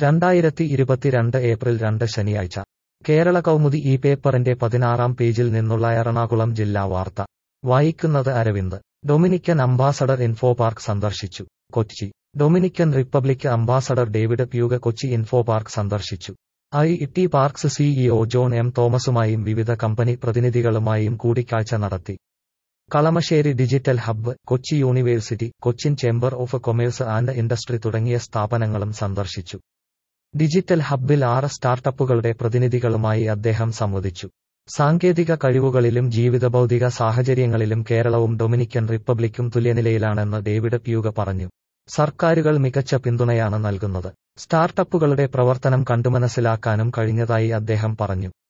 രണ്ടായിരത്തി ഇരുപത്തിരണ്ട് ഏപ്രിൽ രണ്ട് ശനിയാഴ്ച കേരള കൗമുദി ഈ പേപ്പറിന്റെ പതിനാറാം പേജിൽ നിന്നുള്ള എറണാകുളം ജില്ലാ വാർത്ത വായിക്കുന്നത് Aravind Dominican ambassador info park സന്ദർശിച്ചു Kochi Dominican Republic ambassador David Puig Kochi info park സന്ദർശിച്ചു I T parks CEO John M തോമസുമായും വിവിധ കമ്പനി പ്രതിനിധികളുമായും കൂടിക്കാഴ്ച നടത്തി Kalamassery digital hub Kochi university Cochin chamber of commerce and industry തുടങ്ങിയ സ്ഥാപനങ്ങളും സന്ദർശിച്ചു ഡിജിറ്റൽ ഹബ്ബിൽ ആറ് സ്റ്റാർട്ടപ്പുകളുടെ പ്രതിനിധികളുമായി അദ്ദേഹം സംവദിച്ചു സാങ്കേതിക കഴിവുകളിലും ജീവിതഭൗതിക സാഹചര്യങ്ങളിലും കേരളവും ഡൊമിനിക്കൻ റിപ്പബ്ലിക്കും തുല്യനിലയിലാണെന്ന് ഡേവിഡ് പ്യൂഗ പറഞ്ഞു സർക്കാരുകൾ മികച്ച പിന്തുണയാണ് നൽകുന്നത് സ്റ്റാർട്ടപ്പുകളുടെ പ്രവർത്തനം കണ്ടുമനസ്സിലാക്കാനും കഴിഞ്ഞതായി അദ്ദേഹം പറഞ്ഞു